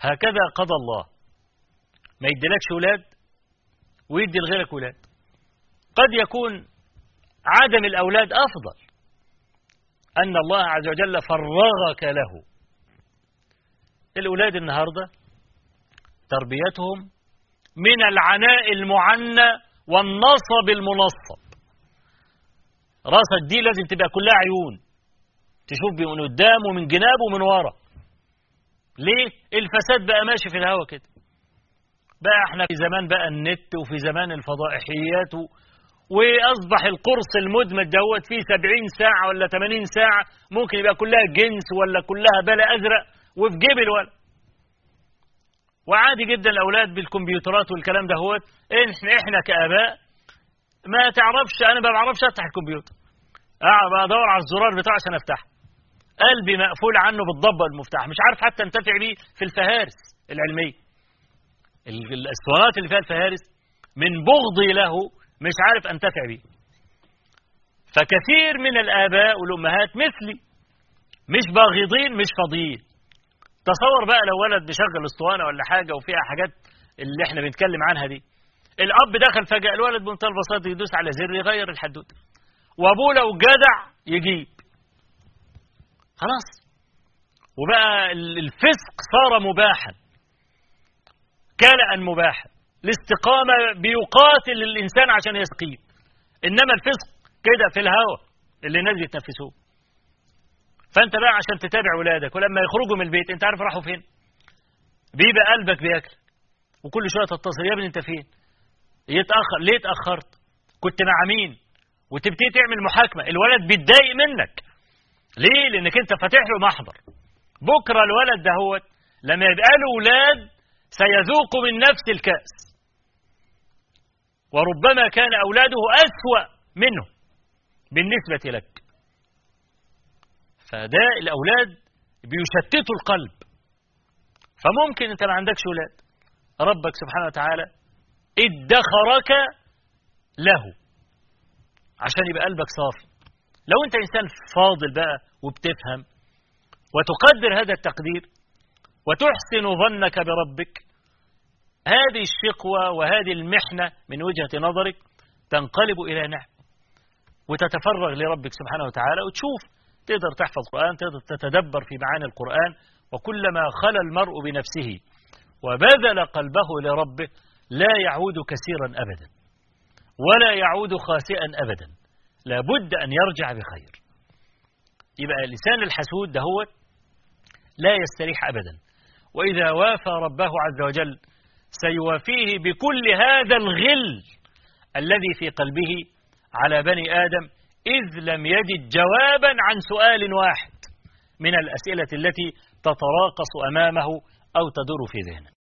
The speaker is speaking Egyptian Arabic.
هكذا قضى الله ما يديلكش ولاد ويدي لغيرك ولاد قد يكون عدم الأولاد أفضل أن الله عز وجل فرغك له الأولاد النهاردة تربيتهم من العناء المعنى والنصب المنصب راسك دي لازم تبقى كلها عيون تشوف من قدام ومن جناب ومن ورا ليه الفساد بقى ماشي في الهوا كده بقى احنا في زمان بقى النت وفي زمان الفضائحيات و... واصبح القرص المدمج دوت فيه 70 ساعه ولا 80 ساعه ممكن يبقى كلها جنس ولا كلها بلا ازرق وفي جيب الولد وعادي جدا الاولاد بالكمبيوترات والكلام ده هو احنا احنا كاباء ما تعرفش انا ما بعرفش افتح الكمبيوتر اقعد ادور على الزرار بتاعه عشان افتحه قلبي مقفول عنه بالضبه المفتاح مش عارف حتى انتفع بيه في الفهارس العلميه الاسطوانات اللي فيها الفهارس من بغضي له مش عارف انتفع بيه فكثير من الاباء والامهات مثلي مش باغضين مش فاضيين تصور بقى لو ولد بيشغل اسطوانه ولا حاجه وفيها حاجات اللي احنا بنتكلم عنها دي الاب دخل فجاه الولد بمنتهى البساطه يدوس على زر يغير الحدوته وابوه لو جدع يجيب خلاص وبقى الفسق صار مباحا كلأ مباحا الاستقامة بيقاتل الإنسان عشان يستقيم إنما الفسق كده في الهوى اللي الناس بيتنفسوه فأنت بقى عشان تتابع ولادك ولما يخرجوا من البيت أنت عارف راحوا فين بيبقى قلبك بياكل وكل شوية تتصل يا ابني أنت فين يتأخر ليه اتأخرت كنت مع مين وتبتدي تعمل محاكمة الولد بيتضايق منك ليه لأنك أنت فاتح له محضر بكرة الولد ده هو لما يبقى له ولاد سيذوق من نفس الكأس وربما كان أولاده أسوأ منه بالنسبة لك فده الأولاد بيشتتوا القلب فممكن أنت ما عندكش ولاد ربك سبحانه وتعالى ادخرك له عشان يبقى قلبك صافي لو أنت إنسان فاضل بقى وبتفهم وتقدر هذا التقدير وتحسن ظنك بربك هذه الشقوة وهذه المحنة من وجهة نظرك تنقلب إلى نعم وتتفرغ لربك سبحانه وتعالى وتشوف تقدر تحفظ القرآن تقدر تتدبر في معاني القرآن وكلما خلى المرء بنفسه وبذل قلبه لربه لا يعود كثيرا أبدا ولا يعود خاسئا أبدا لابد أن يرجع بخير يبقى لسان الحسود دهوت لا يستريح أبدا وإذا وافى ربه عز وجل سيوافيه بكل هذا الغل الذي في قلبه على بني آدم إذ لم يجد جوابا عن سؤال واحد من الأسئلة التي تتراقص أمامه أو تدور في ذهنه